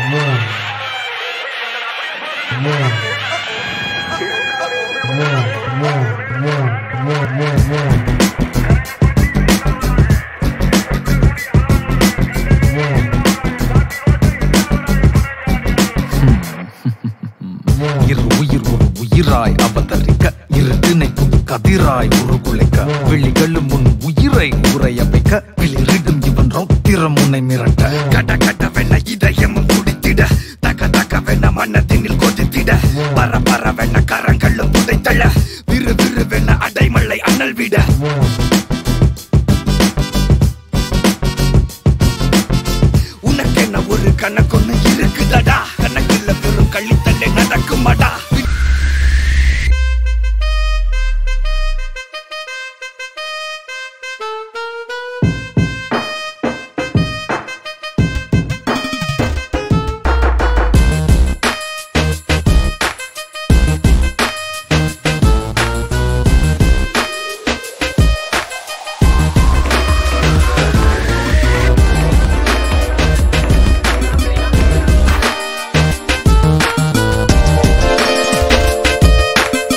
இரு உயிர் ஒரு உயிராய் அவதரிக்க இரு திணைக்கும் கதிராய் உருகுலைக்க விழிகளும் உன் உயிரை உரைய வைக்க விளிரிடும் இவன் ரௌத்திரம் உன்னை மிரட்ட கட கடவென இதயமும் துடித்திட தக தகவென மன்னத்தினில் கொதித்திட பர பரவென கரங்களும் புதைத்தள விறு விறுவென அடைமலை அனல் விட உனக்கென்ன ஒரு கணக்கொன்னு இருக்குதடா கணக்குல வெறும் கள்ளித்தள்ளை